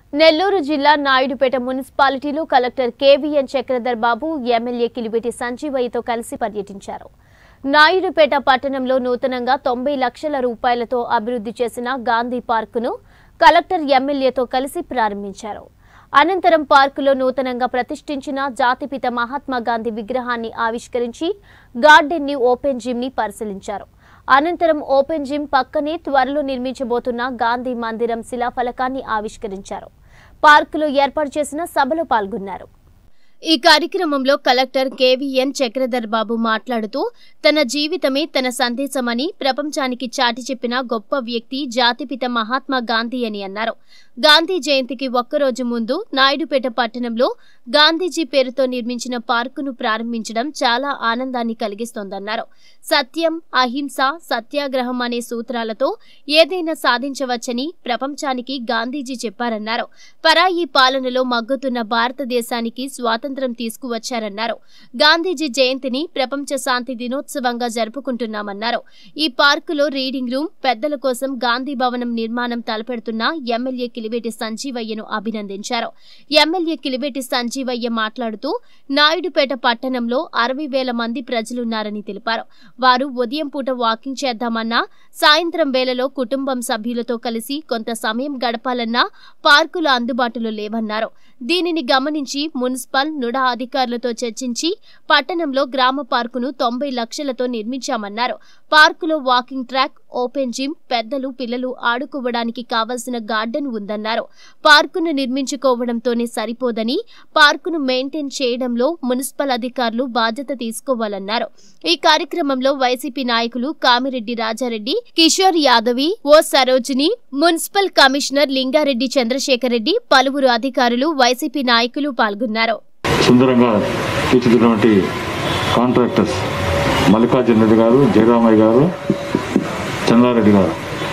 నెల్లూరు జిల్లా నాయుడుపేట మున్సిపాలిటీలో collector KVN Chakradhar Babu MLA Kilibetti సంజీవయ్యతో కలిసి పర్యటించారు నాయుడుపేట పట్టణంలో నూతనంగా తొంభై లక్షల రూపాయలతో అభివృద్ధి చేసిన గాంధీ పార్కును కలెక్టర్ ఎమ్మెల్యేతో కలిసి ప్రారంభించారు అనంతరం పార్కులో నూతనంగా ప్రతిష్ఠించిన జాతిపిత మహాత్మా గాంధీ విగ్రహాన్ని ఆవిష్కరించి గార్డెన్ ని ఓపెన్ జిమ్ ని పరిశీలించారు అనంతరం ఓపెన్ జిమ్ పక్కనే త్వరలో నిర్మించబోతున్న గాంధీ మందిరం శిలాఫలకాన్ని ఆవిష్కరించారు పార్కులో ఏర్పాటు చేసిన సభలో పాల్గొన్నారు ఈ కార్యక్రమంలో కలెక్టర్ కేవీఎన్ చక్రధర్ బాబు మాట్లాడుతూ తన జీవితమే తన సందేశమని ప్రపంచానికి చాటి చెప్పిన గొప్ప వ్యక్తి జాతిపిత మహాత్మా గాంధీ అని అన్నారు గాంధీ జయంతికి ఒక్కరోజు ముందు నాయుడుపేట పట్టణంలో గాంధీజీ పేరుతో నిర్మించిన పార్కును ప్రారంభించడం చాలా ఆనందాన్ని కలిగిస్తోందన్నారు సత్యం అహింస సత్యాగ్రహం అనే సూత్రాలతో ఏదైనా సాధించవచ్చని ప్రపంచానికి గాంధీజీ చెప్పారన్నారు పరాయి పాలనలో మగ్గుతున్న భారతదేశానికి స్వాతంత్రం తీసుకువచ్చారన్నారు గాంధీజీ జయంతిని ప్రపంచ శాంతి దినోత్సవంగా జరుపుకుంటున్నామన్నారు ఈ పార్కులో రీడింగ్ రూమ్ పెద్దల కోసం గాంధీ భవనం నిర్మాణం తలపెడుతున్న ఎమ్మెల్యే కిలివేటి సంజీవయ్యను అభినందించారు ఎమ్మెల్యే కిలివేటి సంజీవయ్య మాట్లాడుతూ నాయుడుపేట పట్టణంలో అరవై వేల మంది ప్రజలున్నారని తెలిపారు వారు ఉదయం పూట వాకింగ్ చేద్దామన్నా సాయంత్రం వేళలో కుటుంబం సభ్యులతో కలిసి కొంత సమయం గడపాలన్నా పార్కులు అందుబాటులో లేవన్నారు దీనిని గమనించి మున్సిపల్ నుడా అధికారులతో చర్చించి పట్టణంలో గ్రామ పార్కును తొంభై లక్షలతో నిర్మించామన్నారు పార్కులో వాకింగ్ ట్రాక్ ఓపెన్ జిమ్ పెద్దలు పిల్లలు ఆడుకోవడానికి కావలసిన గార్డెన్ ఉందన్నారు పార్కును నిర్మించుకోవడంతోనే సరిపోదని పార్కును మెయింటైన్ చేయడంలో మున్సిపల్ అధికారులు బాధ్యత తీసుకోవాలన్నారు ఈ కార్యక్రమంలో వైసీపీ నాయకులు కామిరెడ్డి రాజారెడ్డి కిషోర్ యాదవి ఓ సరోజిని మున్సిపల్ కమిషనర్ లింగారెడ్డి చంద్రశేఖర్ రెడ్డి పలువురు అధికారులు వైసీపీ నాయకులు పాల్గొన్నారు సుందరంగా తీర్చిదిద్దినటువంటి కాంట్రాక్టర్స్ మల్లికార్జున రెడ్డి గారు జయరామయ్య గారు చంద్రారెడ్డి గారు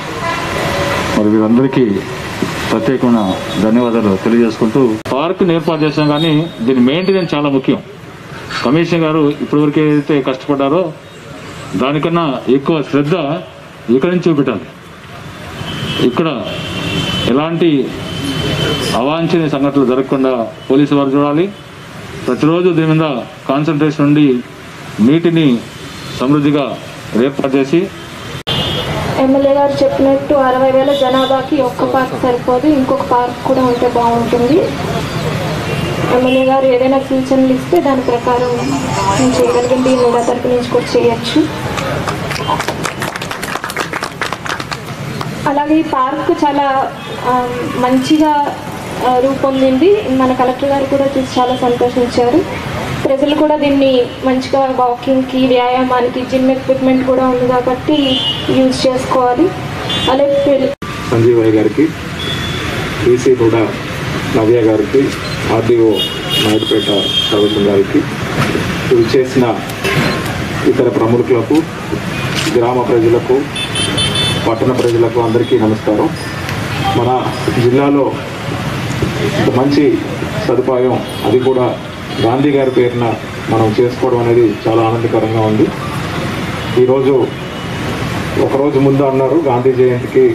మరి వీరందరికీ ప్రత్యేకమైన ధన్యవాదాలు తెలియజేసుకుంటూ పార్క్ ఏర్పాటు చేసాం కానీ దీని మెయింటెనెన్స్ చాలా ముఖ్యం కమిషన్ గారు ఇప్పటివరకు ఏదైతే కష్టపడ్డారో దానికన్నా ఎక్కువ శ్రద్ధ ఇక్కడి నుంచి చూపెట్టాలి ఇక్కడ ఎలాంటి అవాంఛనీయ సంఘటనలు జరగకుండా పోలీసు వారు చూడాలి ప్రతిరోజు దీని మీద కాన్సన్ట్రేషన్ ఉండి నీటిని సమృద్ధిగా ఏర్పాటు చేసి ఎమ్మెల్యే గారు చెప్పినట్టు అరవై వేల జనాభాకి ఒక్క పార్క్ సరిపోదు ఇంకొక పార్క్ కూడా ఉంటే బాగుంటుంది ఎమ్మెల్యే గారు ఏదైనా సూచనలు ఇస్తే దాని ప్రకారం నేను చేయగలిగింది నేను తరపు నుంచి కూడా చేయొచ్చు అలాగే ఈ పార్క్ చాలా ఆ, మంచిగా ఆ, రూపొందింది మన కలెక్టర్ గారు కూడా చూసి చాలా సంతోషించారు ప్రజలు కూడా దీన్ని మంచిగా వాకింగ్కి వ్యాయామానికి జిమ్ ఎక్విప్మెంట్ కూడా ఉంది కాబట్టి యూజ్ చేసుకోవాలి అలాగే పిల్ల- సంజీవయ్య గారికి ఈసీ కూడా నవ్య గారికి ఆర్డీఓ నాయుడుపేట సర్వసం గారికి ఇవి చేసిన ఇతర ప్రముఖులకు గ్రామ ప్రజలకు పట్టణ ప్రజలకు అందరికీ నమస్కారం మన జిల్లాలో ఇంత మంచి సదుపాయం అది కూడా గాంధీ గారి పేరున మనం చేసుకోవడం అనేది చాలా ఆనందకరంగా ఉంది ఈరోజు ఒకరోజు ముందు అన్నారు గాంధీ జయంతికి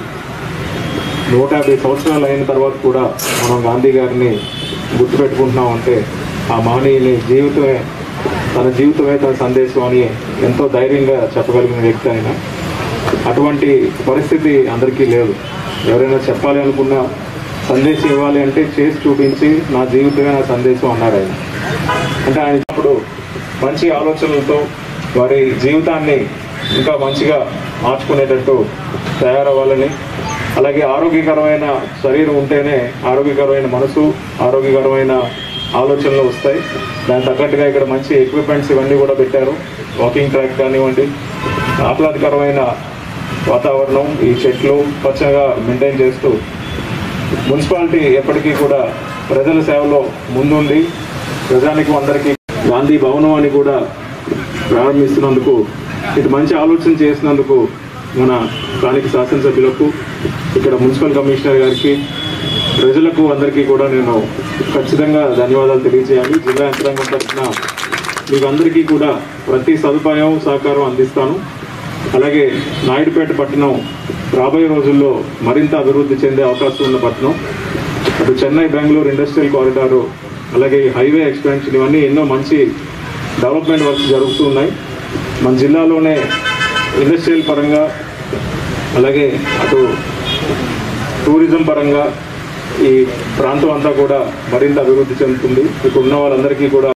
నూట యాభై సంవత్సరాలు అయిన తర్వాత కూడా మనం గాంధీ గారిని గుర్తుపెట్టుకుంటున్నాం అంటే ఆ మహనీయుని జీవితమే తన జీవితమే తన సందేశం అని ఎంతో ధైర్యంగా చెప్పగలిగిన వ్యక్తి ఆయన అటువంటి పరిస్థితి అందరికీ లేదు ఎవరైనా చెప్పాలి అనుకున్న సందేశం ఇవ్వాలి అంటే చేసి చూపించి నా జీవితమే నా సందేశం అన్నారు ఆయన అంటే ఆయన ఇప్పుడు మంచి ఆలోచనలతో వారి జీవితాన్ని ఇంకా మంచిగా మార్చుకునేటట్టు తయారవ్వాలని అలాగే ఆరోగ్యకరమైన శరీరం ఉంటేనే ఆరోగ్యకరమైన మనసు ఆరోగ్యకరమైన ఆలోచనలు వస్తాయి దానికి తగ్గట్టుగా ఇక్కడ మంచి ఎక్విప్మెంట్స్ ఇవన్నీ కూడా పెట్టారు వాకింగ్ ట్రాక్ కానివ్వండి ఆహ్లాదకరమైన వాతావరణం ఈ చెట్లు పచ్చగా మెయింటైన్ చేస్తూ మున్సిపాలిటీ ఎప్పటికీ కూడా ప్రజల సేవలో ముందుండి ప్రజానికి అందరికీ గాంధీ భవనం అని కూడా ప్రారంభిస్తున్నందుకు ఇటు మంచి ఆలోచన చేసినందుకు మన స్థానిక శాసనసభ్యులకు ఇక్కడ మున్సిపల్ కమిషనర్ గారికి ప్రజలకు అందరికీ కూడా నేను ఖచ్చితంగా ధన్యవాదాలు తెలియజేయాలి జిల్లా యంత్రాంగం తరఫున మీకు అందరికీ కూడా ప్రతి సదుపాయం సహకారం అందిస్తాను అలాగే నాయుడుపేట పట్టణం రాబోయే రోజుల్లో మరింత అభివృద్ధి చెందే అవకాశం ఉన్న పట్టణం అటు చెన్నై బెంగళూరు ఇండస్ట్రియల్ కారిడారు అలాగే ఈ హైవే ఎక్స్పెన్షన్ ఇవన్నీ ఎన్నో మంచి డెవలప్మెంట్ వర్క్స్ జరుగుతూ ఉన్నాయి మన జిల్లాలోనే ఇండస్ట్రియల్ పరంగా అలాగే అటు టూరిజం పరంగా ఈ ప్రాంతం అంతా కూడా మరింత అభివృద్ధి చెందుతుంది ఇక్కడ ఉన్న వాళ్ళందరికీ కూడా